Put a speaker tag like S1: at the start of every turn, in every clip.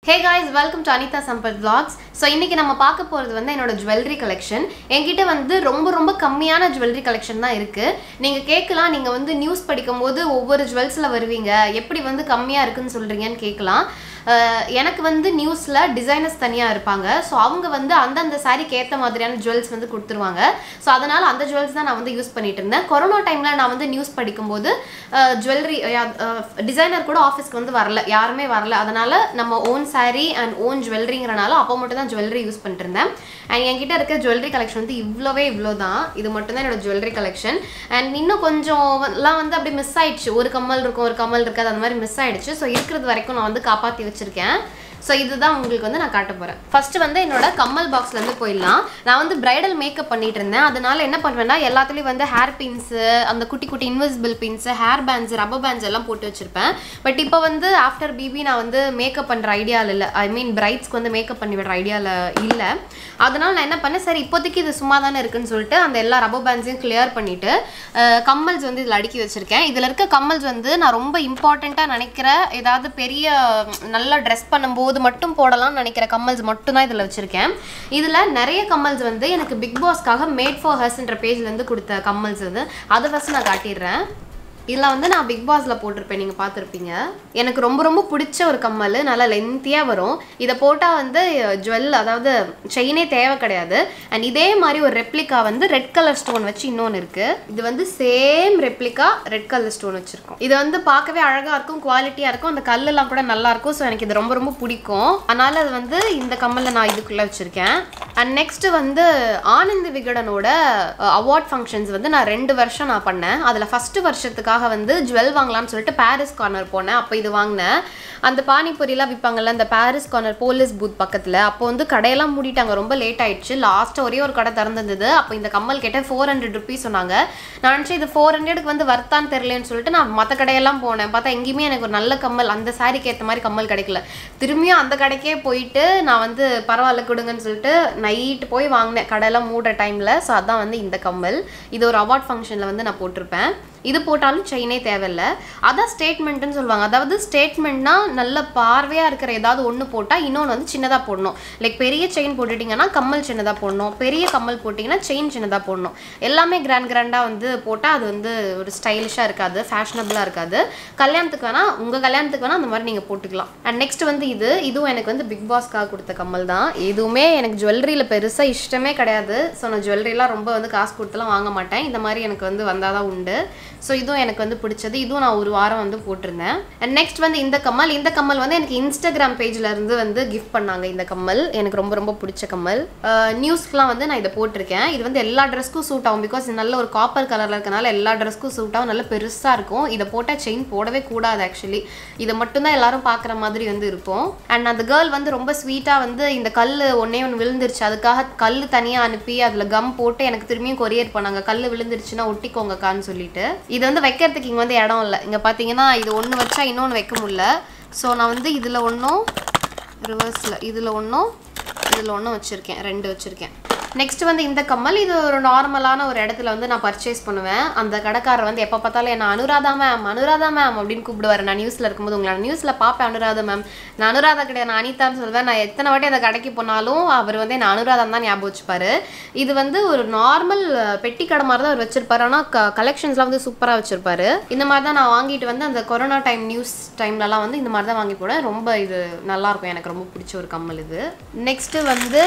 S1: hey guys welcome to Anitha Sampath vlogs so இன்றைக்கி நம்ம பார்க்க போகிறது வந்து என்னோட ஜுவல்லரி கலெக்ஷன் என்கிட்ட வந்து ரொம்ப ரொம்ப கம்மியான ஜுவல்லரி கலெக்ஷன் தான் இருக்குது நீங்கள் கேட்கலாம் நீங்கள் வந்து நியூஸ் படிக்கும்போது ஒவ்வொரு ஜுவல்ஸில் வருவீங்க எப்படி வந்து கம்மியாக இருக்குன்னு சொல்கிறீங்கன்னு கேட்கலாம் அஹ் எனக்கு வந்து நியூஸில் டிசைனர்ஸ் தனியாக இருப்பாங்க ஸோ அவங்க வந்து அந்தந்த சாரிக்கு ஏற்ற மாதிரியான ஜுவல்ஸ் வந்து கொடுத்துருவாங்க ஸோ அதனால் அந்த ஜுவல்ஸ் தான் நான் வந்து யூஸ் பண்ணிட்டு இருந்தேன் கொரோனா டைமில் நான் வந்து நியூஸ் படிக்கும்போது ஜுவல்லரி டிசைனர் கூட ஆஃபீஸ்க்கு வந்து வரல யாருமே வரல அதனால் நம்ம ஓன் saree அண்ட் ஓன் ஜுவல்லரிங்கிறனால அப்போ மட்டும் தான் ஜுவல்லரி யூஸ் பண்ணிட்டு இருந்தேன் அண்ட் என்கிட்ட இருக்க ஜுவல்லரி கலெக்ஷன் வந்து இவ்வளோவே இவ்வளோ தான் இது மட்டும் தான் என்னோட ஜுவல்லரி கலெக்ஷன் அண்ட் இன்னும் கொஞ்சம் எல்லாம் வந்து அப்படியே மிஸ் ஆயிடுச்சு ஒரு கம்மல் இருக்கும் ஒரு கம்மல் இருக்காது அந்த மாதிரி மிஸ் ஆயிடுச்சு ஸோ இருக்கிறது வரைக்கும் நான் வந்து காப்பாற்றி வச்சிருக்கேன் ஸோ இதுதான் உங்களுக்கு வந்து நான் காட்ட போகிறேன் ஃபர்ஸ்ட் வந்து என்னோட கம்மல் பாக்ஸ்லேருந்து போயிடலாம் நான் வந்து பிரைடல் மேக்கப் பண்ணிட்டு இருந்தேன் அதனால என்ன பண்ணுவேன்னா எல்லாத்துலேயும் வந்து ஹேர் பின்ஸு அந்த குட்டி குட்டி invisible pins hair bands rubber bands எல்லாம் போட்டு வச்சிருப்பேன் பட் இப்போ வந்து ஆஃப்டர் பிபி நான் வந்து மேக்கப் பண்ணுற ஐடியாவில் இல்லை ஐ மீன் பிரைட்ஸ்க்கு வந்து மேக்கப் பண்ணி விடுற ஐடியாவில் இல்லை அதனால நான் என்ன பண்ணேன் சரி இப்போதைக்கு இது சும்மா தானே இருக்குன்னு சொல்லிட்டு அந்த எல்லா ரப்பர் பேண்ட்ஸையும் கிளியர் பண்ணிட்டு அஹ், கம்மல்ஸ் வந்து இதில் அடுக்கி வச்சிருக்கேன் இதில் இருக்க கம்மல்ஸ் வந்து நான் ரொம்ப இம்பார்ட்டண்ட்டாக நினைக்கிற ஏதாவது பெரிய ம், நல்லா ட்ரெஸ் பண்ணும்போது மட்டும் போடலாம்னு நினைக்கிற கம்மல்ஸ் மட்டும் தான் இதில் வச்சுருக்கேன் இதில் நிறைய கம்மல்ஸ் வந்து எனக்கு பிக் பாஸ்க்காக மேட் ஃபார் ஹர்ஸ்ன்ற பேஜ்லேருந்து கொடுத்த கம்மல்ஸ் வந்து அதை ஃபஸ்ட் நான் காட்டிடுறேன் இதில் வந்து நான் பிக் பாஸில் போட்டிருப்பேன் நீங்கள் பார்த்துருப்பீங்க எனக்கு ரொம்ப ரொம்ப பிடிச்ச ஒரு கம்மல் நல்லா லென்த்தியாக வரும் இதை போட்டால் வந்து ஜுவல் அதாவது செயினே தேவை கிடையாது அண்ட் இதே மாதிரி ஒரு ரெப்ளிகா வந்து ரெட் கலர் ஸ்டோன் வச்சு இன்னொன்று இருக்குது இது வந்து same replica red colour stone வச்சுருக்கோம் இது வந்து பார்க்கவே அழகாக இருக்கும் குவாலிட்டியாக இருக்கும் அந்த கல்லெல்லாம் கூட நல்லா இருக்கும் ஸோ எனக்கு இது ரொம்ப ரொம்ப பிடிக்கும் அதனால் அது வந்து இந்த கம்மலை நான் இதுக்குள்ளே வச்சுருக்கேன் அண்ட் நெக்ஸ்ட் வந்து ஆனந்த் விகடனோட அவார்ட் ஃபங்க்ஷன்ஸ் வந்து நான் ரெண்டு வருஷம் நான் பண்ணேன் அதில் ஃபஸ்ட்டு வருஷத்துக்காக வந்து ஜுவல் வாங்கலாம்னு சொல்லிட்டு பாரிஸ் கார்னர் போனேன் அப்போ இது வாங்கினேன் அந்த பானிபூரிலாம் விற்பாங்கல்ல அந்த பாரிஸ் கார்னர் போலீஸ் பூத் பக்கத்தில் அப்போ வந்து கடையெல்லாம் மூடிட்டாங்க ரொம்ப லேட் ஆயிடுச்சு லாஸ்ட்டாக ஒரே ஒரு கடை திறந்திருந்தது அப்போ இந்த கம்மல் கேட்டேன் ஃபோர் ஹண்ட்ரட் ருபீஸ் சொன்னாங்க நான் நினச்சேன் இது ஃபோர் ஹண்ட்ரடுக்கு வந்து வர்த்தான்னு தெரியலன்னு சொல்லிட்டு நான் மற்ற கடையெல்லாம் போனேன் பார்த்தா எங்கேயுமே எனக்கு ஒரு நல்ல கம்மல் அந்த சாரிக்கு ஏற்ற மாதிரி கம்மல் கிடைக்கல திரும்பியும் அந்த கடைக்கே போயிட்டு நான் வந்து பரவாயில்ல கொடுங்கன்னு சொல்லிட்டு நைட்டு போய் வாங்கினேன் கடையெல்லாம் மூடுற டைமில் ஸோ அதான் வந்து இந்த கம்மல் இது ஒரு அவார்ட் ஃபங்க்ஷனில் வந்து நான் போட்டிருப்பேன் இது போட்டாலும் செயினே தேவையில்ல அதான் ஸ்டேட்மெண்ட்டுன்னு சொல்லுவாங்க அதாவது ஸ்டேட்மெண்ட்னா நல்ல பார்வையாக இருக்கிற ஏதாவது ஒன்று போட்டால் இன்னொன்று வந்து சின்னதாக போடணும் லைக் பெரிய செயின் போட்டுட்டிங்கன்னா கம்மல் சின்னதாக போடணும் பெரிய கம்மல் போட்டிங்கன்னா செயின் சின்னதாக போடணும் எல்லாமே கிராண்ட் கிராண்டாக வந்து போட்டால் அது வந்து ஒரு ஸ்டைலிஷாக இருக்காது ஃபேஷனபிளாக இருக்காது கல்யாணத்துக்கு வேணால் உங்கள் கல்யாணத்துக்கு வேணால் அந்த மாதிரி நீங்கள் போட்டுக்கலாம் அண்ட் நெக்ஸ்ட் வந்து இது இதுவும் எனக்கு வந்து பிக் பாஸ்க்காக கொடுத்த கம்மல் தான் எதுவுமே எனக்கு ஜுவல்லரியில் பெருசாக இஷ்டமே கிடையாது ஸோ நான் ஜுவல்லரிலாம் ரொம்ப வந்து காசு கொடுத்துலாம் வாங்க மாட்டேன் இந்த மாதிரி எனக்கு வந்து வந்தால் தான் உண்டு ஸோ இதுவும் எனக்கு வந்து பிடிச்சது இதுவும் நான் ஒரு வாரம் வந்து போட்டிருந்தேன் அண்ட் நெக்ஸ்ட் வந்து இந்த கம்மல் இந்த கம்மல் வந்து எனக்கு இன்ஸ்டாகிராம் பேஜ்ல இருந்து வந்து கிஃப்ட் பண்ணாங்க இந்த கம்மல் எனக்கு ரொம்ப ரொம்ப பிடிச்ச கம்மல் நியூஸ்க்குலாம் வந்து நான் இதை போட்டிருக்கேன் இது வந்து எல்லா ட்ரெஸ்க்கும் சூட் ஆகும் பிகாஸ் நல்ல ஒரு காப்பர் கலரில் இருக்கனால எல்லா ட்ரெஸ்க்கும் சூட் ஆகும் நல்ல பெருசாக இருக்கும் இதை போட்டால் செயின் போடவே கூடாது ஆக்சுவலி இதை மட்டும்தான் எல்லாரும் பார்க்குற மாதிரி வந்து இருக்கும் அண்ட் அந்த கேர்ள் வந்து ரொம்ப ஸ்வீட்டாக வந்து இந்த கல் ஒன்னே ஒன்று விழுந்துருச்சு அதுக்காக கல் தனியாக அனுப்பி அதில் கம் போட்டு எனக்கு திரும்பியும் கொரியர் பண்ணாங்க கல் விழுந்துருச்சுன்னா ஒட்டிக்கோங்கக்கான்னு சொல்லிட்டு இது வந்து வைக்கிறதுக்கு இங்கே வந்து இடம் இல்லை இங்கே பார்த்தீங்கன்னா இது ஒன்று வச்சா இன்னொன்று வைக்க முடியல ஸோ நான் வந்து இதில் ஒன்றும் ரிவர்ஸில் இதில் ஒன்றும் இதில் ஒன்றும் வச்சுருக்கேன் ரெண்டு வச்சுருக்கேன் நெக்ஸ்ட் வந்து இந்த கம்மல் இது ஒரு நார்மலான ஒரு இடத்துல வந்து நான் பர்ச்சேஸ் பண்ணுவேன் அந்த கடைக்காரர் வந்து எப்போ பார்த்தாலும் என்ன அனுராதா மேம் அனுராதா மேம் அப்படின்னு கூப்பிடுவார் நான் நியூஸில் இருக்கும்போது உங்களை நியூஸில் பார்ப்பேன் அனுராதா மேம் நான் அனுராதா கிடையாது நான் அனிதான்னு சொல்லுவேன் நான் எத்தனை வாட்டி அந்த கடைக்கு போனாலும் அவர் வந்து என்ன அனுராதா தான் ஞாபகம் வச்சுப்பாரு இது வந்து ஒரு நார்மல் பெட்டி கடை மாதிரி தான் அவர் வச்சிருப்பாரு ஆனால் க கலெக்ஷன்ஸ்லாம் வந்து சூப்பராக வச்சிருப்பாரு இந்த மாதிரி தான் நான் வாங்கிட்டு வந்து அந்த கொரோனா டைம் நியூஸ் டைம்லலாம் வந்து இந்த மாதிரி தான் வாங்கி போனேன் ரொம்ப இது நல்லா இருக்கும் எனக்கு ரொம்ப பிடிச்ச ஒரு கம்மல் இது நெக்ஸ்ட்டு வந்து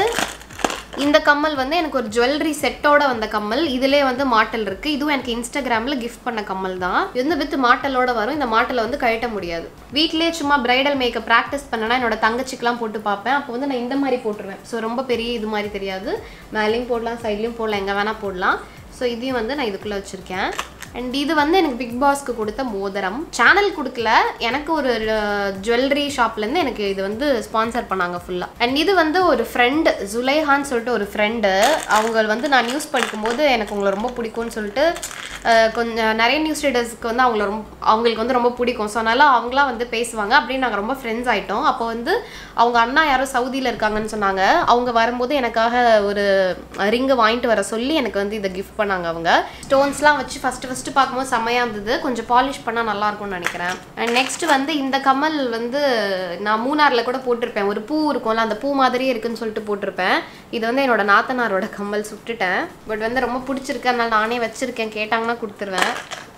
S1: இந்த கம்மல் வந்து எனக்கு ஒரு ஜுவல்லரி செட்டோட வந்த கம்மல் இதிலே வந்து மாட்டல் இருக்கு இதுவும் எனக்கு இன்ஸ்டாகிராமில் கிஃப்ட் பண்ண கம்மல் தான் இது வந்து வித் மாட்டலோட வரும் இந்த மாட்டலை வந்து கழட்ட முடியாது வீட்லயே சும்மா பிரைடல் மேக்கப் ப்ராக்டிஸ் பண்ணனா என்னோட தங்கச்சிக்கெலாம் போட்டு பார்ப்பேன் அப்போ வந்து நான் இந்த மாதிரி போட்டுருவேன் ஸோ ரொம்ப பெரிய இது மாதிரி தெரியாது மேலேயும் போடலாம் சைட்லேயும் போடலாம் எங்கே வேணால் போடலாம் ஸோ இதையும் வந்து நான் இதுக்குள்ளே வச்சுருக்கேன் அண்ட் இது வந்து எனக்கு பிக் பாஸ்க்கு கொடுத்த மோதிரம் சேனல் கொடுக்கல எனக்கு ஒரு ஜுவல்லரி ஷாப்லேருந்து எனக்கு இது வந்து ஸ்பான்சர் பண்ணாங்க ஃபுல்லாக அண்ட் இது வந்து ஒரு ஃப்ரெண்டு ஜுலைஹான்னு சொல்லிட்டு ஒரு ஃப்ரெண்டு அவங்க வந்து நான் நியூஸ் படிக்கும்போது எனக்கு உங்களை ரொம்ப பிடிக்கும்னு சொல்லிட்டு அஹ், கொஞ்சம் நிறைய நியூஸ் ரீடர்ஸ்க்கு வந்து அவங்கள ரொம்ப அவங்களுக்கு வந்து ரொம்ப பிடிக்கும் ஸோ அதனால் அவங்களாம் வந்து பேசுவாங்க அப்படின்னு நாங்கள் ரொம்ப ஃப்ரெண்ட்ஸ் ஆகிட்டோம் அப்போ வந்து அவங்க அண்ணா யாரோ சவுதியில் இருக்காங்கன்னு சொன்னாங்க அவங்க வரும்போது எனக்காக ஒரு ரிங்கு வாங்கிட்டு வர சொல்லி எனக்கு வந்து இதை கிஃப்ட் பண்ணாங்க அவங்க ஸ்டோன்ஸ்லாம் வச்சு ஃபஸ்ட்டு ஃபஸ்ட்டு ஃபஸ்ட்டு பார்க்கும்போது செம்மையாக இருந்தது கொஞ்சம் பாலிஷ் பண்ணால் நல்லா இருக்கும்னு நினைக்கிறேன் அண்ட் நெக்ஸ்ட் வந்து இந்த கம்மல் வந்து நான் மூணாரில் கூட போட்டிருப்பேன் ஒரு பூ இருக்கும்ல அந்த பூ மாதிரியே இருக்குன்னு சொல்லிட்டு போட்டிருப்பேன் இது வந்து என்னோட நாத்தனாரோட கம்மல் சுட்டுட்டேன் பட் வந்து ரொம்ப பிடிச்சிருக்கு அதனால நானே வச்சுருக்கேன் கேட்டாங்கன்னா கொடுத்துருவேன்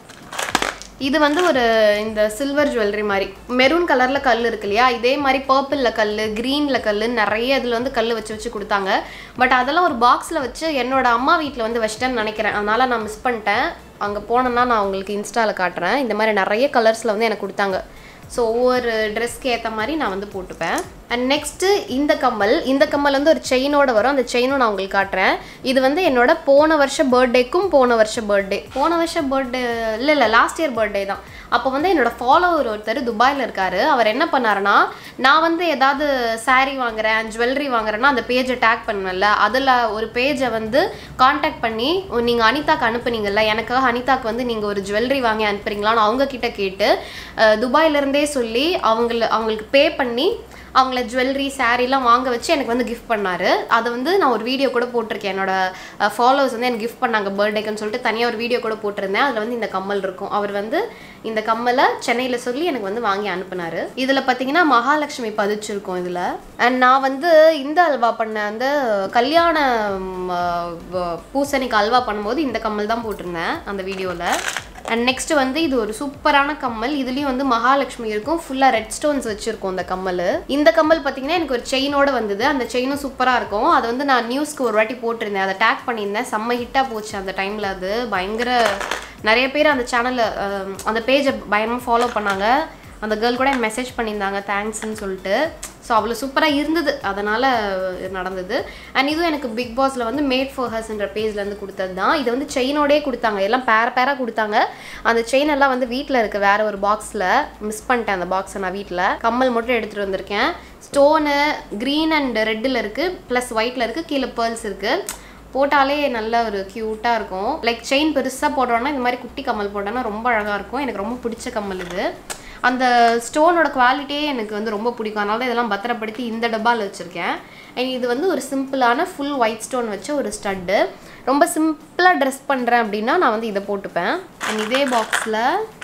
S1: இது வந்து ஒரு இந்த சில்வர் ஜுவல்லரி மாதிரி மெரூன் கலரில் கல் இருக்கு இல்லையா இதே மாதிரி பர்பிளில் கல் க்ரீனில் கல் நிறைய இதில் வந்து கல் வச்சு வச்சு கொடுத்தாங்க பட் அதெல்லாம் ஒரு பாக்ஸில் வச்சு என்னோட அம்மா வீட்டில் வந்து வச்சிட்டேன்னு நினைக்கிறேன் அதனால் நான் மிஸ் பண்ணிட்டேன் அங்கே போனேன்னா நான் உங்களுக்கு இன்ஸ்டாவில் காட்டுறேன் இந்த மாதிரி நிறைய கலர்ஸில் வந்து எனக்கு கொடுத்தாங்க ஸோ ஒவ்வொரு ட்ரெஸ்க்கு ஏற்ற மாதிரி நான் வந்து போட்டுப்பேன் அண்ட் நெக்ஸ்ட்டு இந்த கம்மல் இந்த கம்மல் வந்து ஒரு செயினோட வரும் அந்த செயினும் நான் உங்களுக்கு காட்டுறேன் இது வந்து என்னோட போன வருஷ பர்த்டேக்கும் போன வருஷ பர்த்டே போன வருஷ பர்த்டே இல்லை இல்லை லாஸ்ட் இயர் பர்த்டே தான் அப்போ வந்து என்னோட ஃபாலோவர் ஒருத்தர் துபாயில் இருக்காரு அவர் என்ன பண்ணாருன்னா நான் வந்து ஏதாவது saree வாங்குறேன் ஜுவல்லரி வாங்குறேன்னா அந்த பேஜை டேக் பண்ணுவேன்ல அதில் ஒரு பேஜை வந்து காண்டாக்ட் பண்ணி நீங்கள் அனிதாக்கு அனுப்புனீங்கல்ல எனக்காக அனிதாக்கு வந்து நீங்கள் ஒரு ஜுவல்லரி வாங்கி அனுப்புறீங்களான்னு அவங்க கிட்ட கேட்டு அஹ், துபாயிலேருந்தே சொல்லி அவங்கள அவங்களுக்கு பே பண்ணி அவங்கள ஜுவல்லரி சாரீலாம் வாங்க வச்சு எனக்கு வந்து கிஃப்ட் பண்ணாரு அதை வந்து நான் ஒரு வீடியோ கூட போட்டிருக்கேன் என்னோட ஃபாலோவர்ஸ் வந்து எனக்கு கிஃப்ட் பண்ணாங்க பர்த்டேக்குன்னு சொல்லிட்டு தனியாக ஒரு வீடியோ கூட போட்டிருந்தேன் அதில் வந்து இந்த கம்மல் இருக்கும் அவர் வந்து இந்த கம்மலை சென்னையில் சொல்லி எனக்கு வந்து வாங்கி அனுப்புனாரு இதில் பார்த்தீங்கன்னா மகாலட்சுமி பதிச்சிருக்கும் இதில் அண்ட் நான் வந்து இந்த அல்வா பண்ண அந்த கல்யாண ம், அஹ், வ- பூசணிக்கு அல்வா பண்ணும்போது இந்த கம்மல் தான் போட்டிருந்தேன் அந்த வீடியோவில் அண்ட் நெக்ஸ்ட் வந்து இது ஒரு சூப்பரான கம்மல் இதுலயும் வந்து மகாலட்சுமி இருக்கும் ஃபுல்லா ரெட் ஸ்டோன்ஸ் வச்சிருக்கும் இந்த கம்மல் இந்த கம்மல் பாத்தீங்கன்னா எனக்கு ஒரு செயினோட வந்தது அந்த செயினும் சூப்பரா இருக்கும் அதை வந்து நான் நியூஸ்க்கு ஒரு வாட்டி போட்டிருந்தேன் அதை டேக் பண்ணியிருந்தேன் செம்ம ஹிட்டா போச்சு அந்த டைம்ல அது பயங்கர நிறைய பேர் அந்த சேனல்ல அந்த பேஜை பயங்கரமா ஃபாலோ பண்ணாங்க அந்த கேர்ள் கூட மெசேஜ் பண்ணியிருந்தாங்க தேங்க்ஸ்ன்னு சொல்லிட்டு ஸோ அவ்வளோ சூப்பராக இருந்தது அதனால் நடந்தது அண்ட் இதுவும் எனக்கு பிக் பாஸில் வந்து மேட் ஃபார் ஹர்ஸ்ன்ற பேஜ்லேருந்து கொடுத்தது தான் இது வந்து செயினோடே கொடுத்தாங்க எல்லாம் பேர பேராக கொடுத்தாங்க அந்த செயின் எல்லாம் வந்து வீட்டில் இருக்கு வேற ஒரு பாக்ஸில் மிஸ் பண்ணிட்டேன் அந்த பாக்ஸை நான் வீட்டில் கம்மல் மட்டும் எடுத்துகிட்டு வந்திருக்கேன் ஸ்டோனு க்ரீன் அண்ட் ரெட்டில் இருக்குது ப்ளஸ் ஒயிட்டில் இருக்குது கீழே பேர்ல்ஸ் இருக்குது போட்டாலே நல்ல ஒரு க்யூட்டாக இருக்கும் லைக் செயின் பெருசாக போடுறோன்னா இந்த மாதிரி குட்டி கம்மல் போட்டோன்னா ரொம்ப அழகாக இருக்கும் எனக்கு ரொம்ப பிடிச்ச கம்மல் இது அந்த ஸ்டோனோட குவாலிட்டியே எனக்கு வந்து ரொம்ப பிடிக்கும் அதனால தான் இதெல்லாம் பத்திரப்படுத்தி இந்த டப்பாவில் வச்சுருக்கேன் And இது வந்து ஒரு சிம்பிளான ஃபுல் ஒயிட் ஸ்டோன் வச்ச ஒரு ஸ்டட்டு ரொம்ப சிம்பிளாக ட்ரெஸ் பண்ணுறேன் அப்படின்னா நான் வந்து இதை போட்டுப்பேன் அண்ட் இதே பாக்ஸில்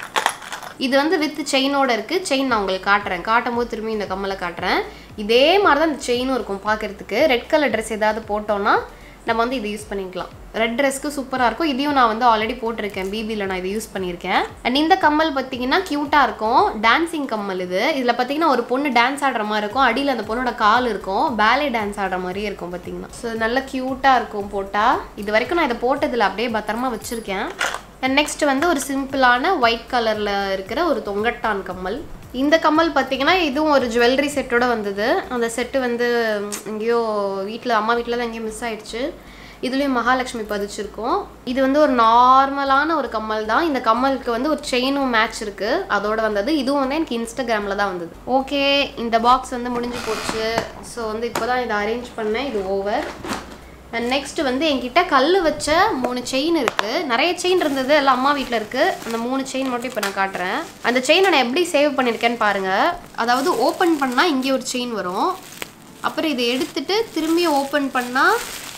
S1: இது வந்து வித் செயினோட இருக்குது செயின் நான் உங்களுக்கு காட்டுறேன் காட்டும் போது திரும்பி இந்த கம்மலை காட்டுறேன் இதே மாதிரி தான் இந்த செயினும் இருக்கும் பார்க்கறதுக்கு ரெட் கலர் ட்ரெஸ் ஏதாவது போட்டோன்னா நம்ம வந்து இதை யூஸ் பண்ணிக்கலாம் ரெட் ட்ரெஸ்க்கு சூப்பராக இருக்கும் இதையும் நான் வந்து ஆல்ரெடி போட்டிருக்கேன் பிபியில் நான் இதை யூஸ் பண்ணியிருக்கேன் அண்ட் இந்த கம்மல் பார்த்தீங்கன்னா க்யூட்டாக இருக்கும் டான்சிங் கம்மல் இது இதில் பார்த்தீங்கன்னா ஒரு பொண்ணு டான்ஸ் ஆடுற மாதிரி இருக்கும் அடியில் அந்த பொண்ணோட கால் இருக்கும் பேலே டான்ஸ் ஆடுற மாதிரியே இருக்கும் பார்த்தீங்கன்னா ஸோ நல்ல க்யூட்டாக இருக்கும் போட்டால் இது வரைக்கும் நான் இதை போட்டதில் அப்படியே பத்திரமா வச்சுருக்கேன் அண்ட் நெக்ஸ்ட் வந்து ஒரு சிம்பிளான ஒயிட் கலரில் இருக்கிற ஒரு தொங்கட்டான் கம்மல் இந்த கம்மல் பார்த்தீங்கன்னா இதுவும் ஒரு ஜுவல்லரி செட்டோட வந்தது அந்த செட்டு வந்து ம், எங்கேயோ வீட்டில் அம்மா வீட்டில் தான் எங்கேயோ மிஸ் ஆயிடுச்சு இதுலேயும் மகாலட்சுமி பதிச்சிருக்கும் இது வந்து ஒரு நார்மலான ஒரு கம்மல் தான் இந்த கம்மலுக்கு வந்து ஒரு செயினும் மேட்ச் இருக்குது அதோட வந்தது இதுவும் வந்து எனக்கு இன்ஸ்டாகிராமில் தான் வந்தது ஓகே இந்த பாக்ஸ் வந்து முடிஞ்சு போச்சு ஸோ வந்து இப்போ தான் இதை அரேஞ்ச் பண்ணேன் இது ஓவர் நெக்ஸ்ட் வந்து என்கிட்ட கல் வச்ச மூணு செயின் இருக்கு நிறைய செயின் இருந்தது எல்லாம் அம்மா வீட்டில் இருக்கு அந்த மூணு செயின் மட்டும் இப்போ நான் காட்டுறேன் அந்த செயினை நான் எப்படி சேவ் பண்ணியிருக்கேன்னு பாருங்க அதாவது ஓப்பன் பண்ணால் இங்கே ஒரு செயின் வரும் அப்புறம் இதை எடுத்துட்டு திரும்பி ஓப்பன் பண்ணால்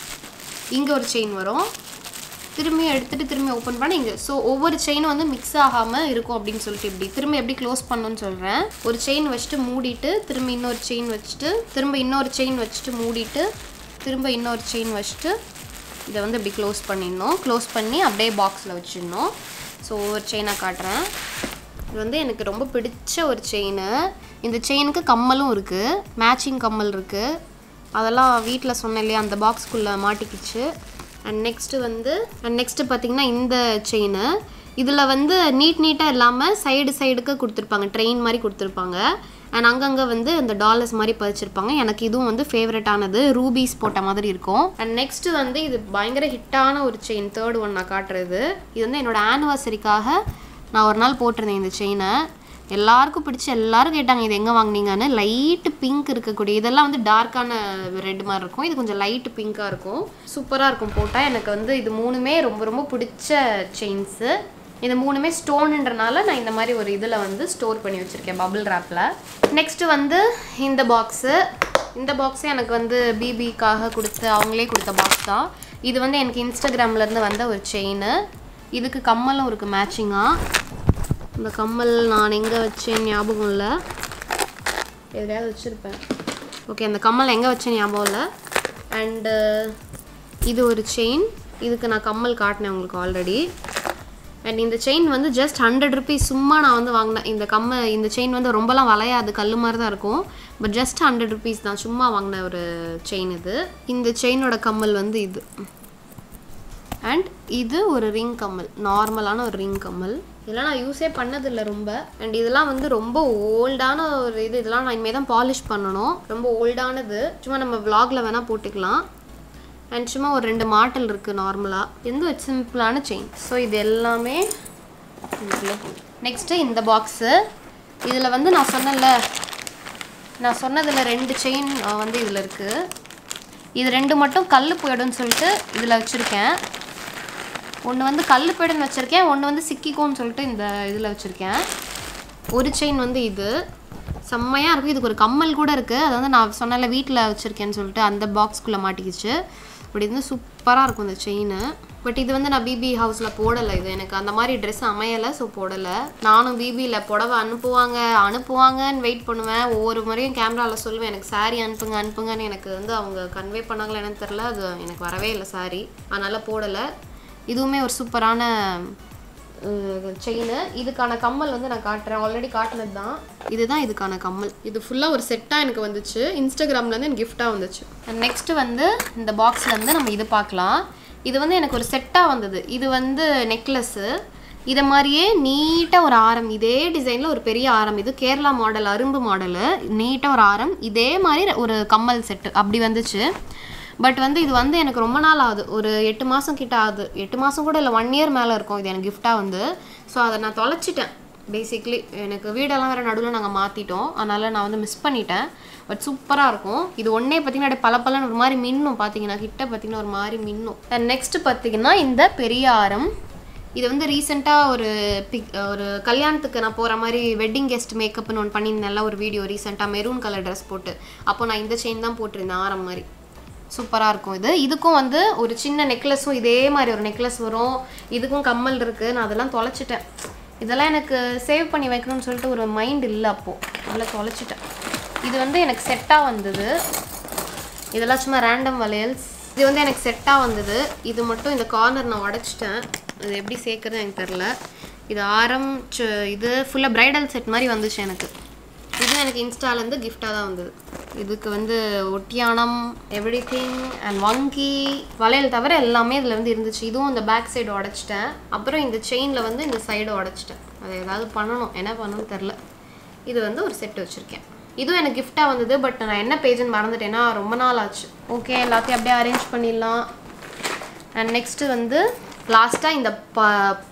S1: இங்கே ஒரு செயின் வரும் திரும்பி எடுத்துட்டு திரும்பி ஓப்பன் பண்ண இங்கே ஸோ ஒவ்வொரு செயினும் வந்து மிக்ஸ் ஆகாமல் இருக்கும் அப்படின்னு சொல்லிட்டு இப்படி திரும்ப எப்படி க்ளோஸ் பண்ணணும்னு சொல்கிறேன் ஒரு செயின் வச்சுட்டு மூடிட்டு திரும்ப இன்னொரு செயின் வச்சுட்டு திரும்ப இன்னொரு செயின் வச்சுட்டு மூடிட்டு திரும்ப இன்னொரு செயின் வச்சுட்டு இதை வந்து இப்படி க்ளோஸ் பண்ணிடணும் க்ளோஸ் பண்ணி அப்படியே பாக்ஸில் வச்சிடணும் ஸோ ஒவ்வொரு செயினாக காட்டுறேன் இது வந்து எனக்கு ரொம்ப பிடிச்ச ஒரு செயின் இந்த செயினுக்கு கம்மலும் இருக்குது மேட்சிங் கம்மல் இருக்குது அதெல்லாம் வீட்டில் சொன்னேன் இல்லையா அந்த பாக்ஸ்க்குள்ளே மாட்டிக்கிச்சு அண்ட் நெக்ஸ்ட்டு வந்து அண்ட் நெக்ஸ்ட்டு பார்த்தீங்கன்னா இந்த செயின் இதில் வந்து நீட் நீட்டாக இல்லாமல் சைடு சைடுக்கு கொடுத்துருப்பாங்க ட்ரெயின் மாதிரி கொடுத்துருப்பாங்க அண்ட் அங்கங்கே வந்து இந்த டாலர்ஸ் மாதிரி பதிச்சிருப்பாங்க எனக்கு இதுவும் வந்து ஃபேவரட்டானது ரூபீஸ் போட்ட மாதிரி இருக்கும் அண்ட் நெக்ஸ்ட்டு வந்து இது பயங்கர ஹிட்டான ஒரு செயின் தேர்ட் ஒன் நான் காட்டுறது இது வந்து என்னோட ஆனிவர்சரிக்காக நான் ஒரு நாள் போட்டிருந்தேன் இந்த செயினை எல்லாருக்கும் பிடிச்சி எல்லாரும் கேட்டாங்க இது எங்கே வாங்குனீங்கன்னு லைட்டு பிங்க் இருக்கக்கூடிய இதெல்லாம் வந்து டார்க்கான ரெட் மாதிரி இருக்கும் இது கொஞ்சம் லைட்டு பிங்காக இருக்கும் சூப்பராக இருக்கும் போட்டால் எனக்கு வந்து இது மூணுமே ரொம்ப ரொம்ப பிடிச்ச செயின்ஸு இது மூணுமே ஸ்டோனுன்றனால நான் இந்த மாதிரி ஒரு இதில் வந்து ஸ்டோர் பண்ணி வச்சுருக்கேன் பபிள் ரேப்பில் நெக்ஸ்ட்டு வந்து இந்த பாக்ஸு இந்த பாக்ஸே எனக்கு வந்து பிபிக்காக கொடுத்து அவங்களே கொடுத்த பாக்ஸ் தான் இது வந்து எனக்கு இன்ஸ்டாகிராம்லேருந்து வந்த ஒரு செயின் இதுக்கு கம்மலும் இருக்குது மேட்சிங்காக இந்த கம்மல் நான் எங்கே வச்சேன் ஞாபகம் இல்லை எதுலையாவது வச்சுருப்பேன் ஓகே அந்த கம்மல் எங்கே வச்சேன் ஞாபகம் இல்லை அண்டு இது ஒரு செயின் இதுக்கு நான் கம்மல் காட்டினேன் உங்களுக்கு ஆல்ரெடி அண்ட் இந்த செயின் வந்து ஜஸ்ட் ஹண்ட்ரட் ருபீஸ் சும்மா நான் வந்து வாங்கினேன் இந்த கம்ம இந்த செயின் வந்து ரொம்பலாம் வளையாது கல் மாதிரி தான் இருக்கும் பட் ஜஸ்ட் ஹண்ட்ரட் ருபீஸ் தான் சும்மா வாங்கின ஒரு செயின் இது இந்த செயினோட கம்மல் வந்து இது அண்ட் இது ஒரு ரிங் கம்மல் நார்மலான ஒரு ரிங் கம்மல் இதெல்லாம் நான் யூஸே பண்ணதில்லை ரொம்ப அண்ட் இதெல்லாம் வந்து ரொம்ப ஓல்டான ஒரு இது இதெல்லாம் நான் இனிமேல் தான் பாலிஷ் பண்ணணும் ரொம்ப ஓல்டானது சும்மா நம்ம vlogல வேணால் போட்டுக்கலாம் அண்ட் சும்மா ஒரு ரெண்டு மாட்டல் இருக்குது நார்மலாக எந்த ஒரு சிம்பிளான செயின் ஸோ இது எல்லாமே நெக்ஸ்ட்டு இந்த பாக்ஸு இதில் வந்து நான் சொன்னேன்ல நான் சொன்னதில் ரெண்டு செயின் வந்து இதில் இருக்குது இது ரெண்டு மட்டும் கல் போயிடும்னு சொல்லிட்டு இதில் வச்சுருக்கேன் ஒன்று வந்து கல் போயிடுன்னு வச்சுருக்கேன் ஒன்று வந்து சிக்கிக்கும்னு சொல்லிட்டு இந்த இதில் வச்சுருக்கேன் ஒரு செயின் வந்து இது செம்மையாக இருக்கும் இதுக்கு ஒரு கம்மல் கூட இருக்குது அது வந்து நான் சொன்னல வீட்டில் வச்சுருக்கேன்னு சொல்லிட்டு அந்த பாக்ஸ்குள்ளே மாட்டிக்கிச்சு பட் இது வந்து சூப்பராக இருக்கும் இந்த செயின் பட் இது வந்து நான் பிபி ஹவுஸில் போடலை இது எனக்கு அந்த மாதிரி ட்ரெஸ் அமையலை ஸோ போடலை நானும் பிபியில் புடவை அனுப்புவாங்க அனுப்புவாங்கன்னு வெயிட் பண்ணுவேன் ஒவ்வொரு முறையும் கேமராவில் சொல்லுவேன் எனக்கு saree அனுப்புங்க அனுப்புங்கன்னு எனக்கு வந்து அவங்க கன்வே பண்ணாங்களா என்னன்னு தெரில அது எனக்கு வரவே இல்லை saree அதனால் போடலை இதுவுமே ஒரு சூப்பரான செயின் இதுக்கான கம்மல் வந்து நான் காட்டுறேன் ஆல்ரெடி காட்டினது தான் இதுதான் இதுக்கான கம்மல் இது ஃபுல்லாக ஒரு செட்டாக எனக்கு வந்துச்சு இன்ஸ்டாகிராம்லேருந்து எனக்கு கிஃப்டாக வந்துச்சு நெக்ஸ்ட்டு வந்து இந்த பாக்ஸில் வந்து நம்ம இது பார்க்கலாம் இது வந்து எனக்கு ஒரு செட்டாக வந்தது இது வந்து நெக்லஸ்ஸு இதை மாதிரியே நீட்டாக ஒரு ஆரம் இதே டிசைனில் ஒரு பெரிய ஆரம் இது கேரளா மாடல் அரும்பு மாடலு நீட்டாக ஒரு ஆரம் இதே மாதிரி ஒரு கம்மல் செட்டு அப்படி வந்துச்சு பட் வந்து இது வந்து எனக்கு ரொம்ப நாள் ஆகுது ஒரு எட்டு மாதம் கிட்ட ஆகுது எட்டு மாதம் கூட இல்லை ஒன் இயர் மேலே இருக்கும் இது எனக்கு கிஃப்டாக வந்து ஸோ அதை நான் தொலைச்சிட்டேன் பேசிக்லி எனக்கு வீடெல்லாம் வேறு நடுவில் நாங்கள் மாற்றிட்டோம் அதனால் நான் வந்து மிஸ் பண்ணிட்டேன் பட் சூப்பராக இருக்கும் இது ஒன்றே பார்த்தீங்கன்னா அப்படியே பல ஒரு மாதிரி மின்னும் பார்த்தீங்கன்னா கிட்ட பார்த்தீங்கன்னா ஒரு மாதிரி மின்னும் அண்ட் நெக்ஸ்ட்டு பார்த்தீங்கன்னா இந்த பெரிய ஆரம் இது வந்து ரீசெண்டாக ஒரு பிக் ஒரு கல்யாணத்துக்கு நான் போகிற மாதிரி வெட்டிங் கெஸ்ட் மேக்கப்னு ஒன்று பண்ணியிருந்தேன்ல ஒரு வீடியோ ரீசெண்டாக மெரூன் கலர் ட்ரெஸ் போட்டு அப்போ நான் இந்த செயின் தான் போட்டிருந்தேன் ஆரம் மாதிரி சூப்பராக இருக்கும் இது இதுக்கும் வந்து ஒரு சின்ன நெக்லஸும் இதே மாதிரி ஒரு நெக்லஸ் வரும் இதுக்கும் கம்மல் இருக்குது நான் அதெல்லாம் தொலைச்சிட்டேன் இதெல்லாம் எனக்கு சேவ் பண்ணி வைக்கணும்னு சொல்லிட்டு ஒரு மைண்ட் இல்லை அப்போது அதெல்லாம் தொலைச்சிட்டேன் இது வந்து எனக்கு செட்டாக வந்தது இதெல்லாம் சும்மா ரேண்டம் வளையல்ஸ் இது வந்து எனக்கு செட்டாக வந்தது இது மட்டும் இந்த கார்னர் நான் உடச்சிட்டேன் இது எப்படி சேர்க்குறது எனக்கு தெரில இது ஆரம் சு- இது ஃபுல்லாக பிரைடல் செட் மாதிரி வந்துச்சு எனக்கு இது எனக்கு இன்ஸ்டாலேருந்து கிஃப்டாக தான் வந்தது இதுக்கு வந்து ஒட்டியானம் எவ்ரி திங் அண்ட் வங்கி வளையல் தவிர எல்லாமே இதில் வந்து இருந்துச்சு இதுவும் இந்த பேக் சைடு உடச்சிட்டேன் அப்புறம் இந்த செயினில் வந்து இந்த சைடு உடச்சிட்டேன் அதை ஏதாவது பண்ணணும் என்ன பண்ணணும்னு தெரில இது வந்து ஒரு செட் வச்சுருக்கேன் இதுவும் எனக்கு கிஃப்டாக வந்தது பட் நான் என்ன பேஜ்னு மறந்துட்டேன்னா ரொம்ப நாள் ஆச்சு ஓகே எல்லாத்தையும் அப்படியே அரேஞ்ச் பண்ணிடலாம் அண்ட் நெக்ஸ்ட்டு வந்து லாஸ்ட்டாக இந்த ப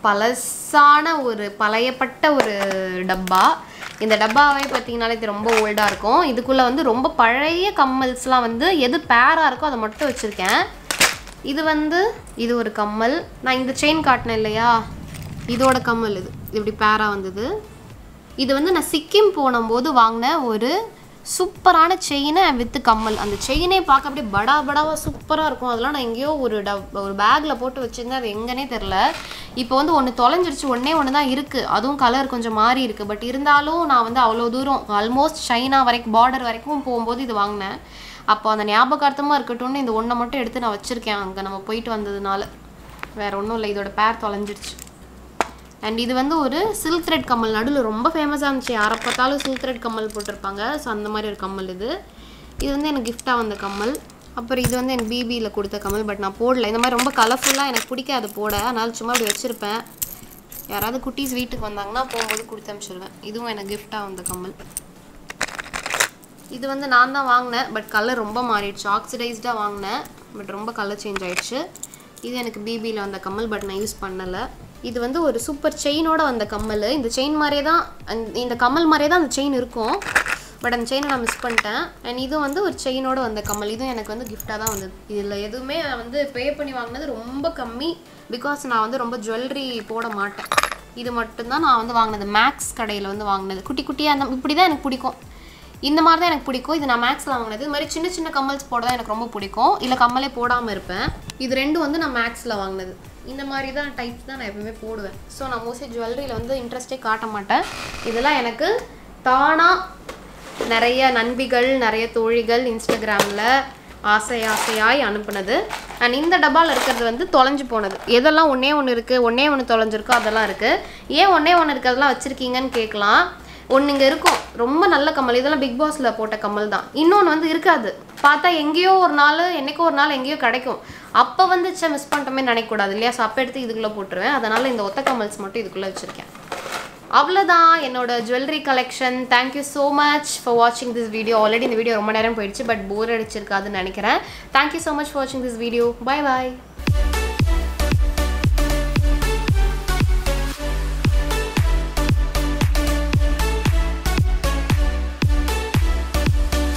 S1: பழசான ஒரு பழையப்பட்ட ஒரு டப்பா இந்த டப்பாவே பார்த்தீங்கனாலே இது ரொம்ப ஓல்டாக இருக்கும் இதுக்குள்ளே வந்து ரொம்ப பழைய கம்மல்ஸ்லாம் வந்து எது பேராக இருக்கோ அதை மட்டும் வச்சுருக்கேன் இது வந்து இது ஒரு கம்மல் நான் இந்த செயின் காட்டினேன் இல்லையா இதோட கம்மல் இது இது இப்படி பேராக வந்தது இது வந்து நான் சிக்கிம் போனபோது வாங்கின ஒரு சூப்பரான செயினை வித்து கம்மல் அந்த செயினே பார்க்க அப்படியே படா படாவா சூப்பராக இருக்கும் அதெல்லாம் நான் எங்கேயோ ஒரு டப் ஒரு பேக்கில் போட்டு வச்சுருந்தேன் அது எங்கன்னே தெரில இப்போ வந்து ஒன்று தொலைஞ்சிருச்சு ஒன்றே ஒன்று தான் இருக்குது அதுவும் கலர் கொஞ்சம் மாறி இருக்குது பட் இருந்தாலும் நான் வந்து அவ்வளோ தூரம் ஆல்மோஸ்ட் சைனா வரைக்கும் பார்டர் வரைக்கும் போகும்போது இது வாங்கினேன் அப்போ அந்த ஞாபகார்த்தமாக இருக்கட்டும்னு இந்த ஒன்றை மட்டும் எடுத்து நான் வச்சுருக்கேன் அங்கே நம்ம போயிட்டு வந்ததுனால வேற ஒன்றும் இல்லை இதோட பேர் தொலைஞ்சிருச்சு அண்ட் இது வந்து ஒரு சில்க் த்ரெட் கம்மல் நடுவில் ரொம்ப ஃபேமஸாக இருந்துச்சு யாரை பார்த்தாலும் சில்க் த்ரெட் கம்மல் போட்டிருப்பாங்க ஸோ அந்த மாதிரி ஒரு கம்மல் இது இது வந்து எனக்கு கிஃப்டாக வந்த கம்மல் அப்புறம் இது வந்து எனக்கு பிபியில் கொடுத்த கம்மல் பட் நான் போடல இந்த மாதிரி ரொம்ப கலர்ஃபுல்லாக எனக்கு பிடிக்காது போட அதனால சும்மா அப்படி வச்சுருப்பேன் யாராவது குட்டீஸ் வீட்டுக்கு வந்தாங்கன்னா போகும்போது கொடுத்து அனுப்பிச்சிடுவேன் இதுவும் எனக்கு கிஃப்டாக வந்த கம்மல் இது வந்து நான் தான் வாங்கினேன் பட் கலர் ரொம்ப மாறிடுச்சு ஆக்சிடைஸ்டாக வாங்கினேன் பட் ரொம்ப கலர் சேஞ்ச் ஆயிடுச்சு இது எனக்கு பிபியில் வந்த கம்மல் பட் நான் யூஸ் பண்ணலை இது வந்து ஒரு சூப்பர் செயினோட வந்த கம்மல் இந்த செயின் மாதிரியே தான் அந்த- இந்த கம்மல் மாதிரியே தான் அந்த செயின் இருக்கும் பட் அந்த செயினை நான் மிஸ் பண்ணிட்டேன் அண்ட் இது வந்து ஒரு செயினோட வந்த கம்மல் இதுவும் எனக்கு வந்து கிஃப்டாக தான் வந்தது இதில் எதுவுமே நான் வந்து பே பண்ணி வாங்கினது ரொம்ப கம்மி பிகாஸ் நான் வந்து ரொம்ப ஜுவல்லரி போட மாட்டேன் இது மட்டும்தான் நான் வந்து வாங்கினது மேக்ஸ் கடையில் வந்து வாங்கினது குட்டி குட்டியாக அந்த இப்படி தான் எனக்கு பிடிக்கும் இந்த மாதிரி தான் எனக்கு பிடிக்கும் இது நான் மேக்ஸில் வாங்கினது இது மாதிரி சின்ன சின்ன கம்மல்ஸ் போட தான் எனக்கு ரொம்ப பிடிக்கும் இல்லை கம்மலே போடாமல் இருப்பேன் இது ரெண்டும் வந்து நான் மேக்ஸில் வாங்கினது இந்த மாதிரி தான் டைப்ஸ் தான் நான் எப்பவுமே போடுவேன் ஸோ நான் மோஸ்ட்லி ஜுவல்லரியில் வந்து இன்ட்ரெஸ்டே காட்ட மாட்டேன் இதெல்லாம் எனக்கு தானாக நிறைய நண்பிகள் நிறைய தோழிகள் இன்ஸ்டாகிராமில் ஆசை ஆசையாய் அனுப்புனது அண்ட் இந்த டப்பாவில் இருக்கிறது வந்து தொலைஞ்சு போனது எதெல்லாம் ஒன்றே ஒன்று இருக்குது ஒன்றே ஒன்று தொலைஞ்சிருக்கோ அதெல்லாம் இருக்குது ஏன் ஒன்றே ஒன்று இருக்கிறதெல்லாம் வச்சுருக்கீங்கன்னு கேட்கலாம் ஒன்று இங்கே இருக்கும் ரொம்ப நல்ல கம்மல் இதெல்லாம் பிக் பாஸில் போட்ட கம்மல் தான் இன்னொன்று வந்து இருக்காது பார்த்தா எங்கேயோ ஒரு நாள் என்னைக்கோ ஒரு நாள் எங்கேயோ கிடைக்கும் அப்போ வந்து சே மிஸ் பண்ணிட்டோமே நினைக்கக்கூடாது இல்லையா ஸோ அப்போ எடுத்து இதுக்குள்ளே போட்டுருவேன் அதனால் இந்த ஒத்த கம்மல்ஸ் மட்டும் இதுக்குள்ளே வச்சுருக்கேன் அவ்வளோதான் என்னோட jewellery collection thank you so much for வாட்சிங் திஸ் வீடியோ ஆல்ரெடி இந்த வீடியோ ரொம்ப நேரம் போயிடுச்சு பட் போர் அடிச்சிருக்காதுன்னு நினைக்கிறேன் தேங்க்யூ ஸோ மச் ஃபார் வாட்சிங் திஸ் வீடியோ பை பாய்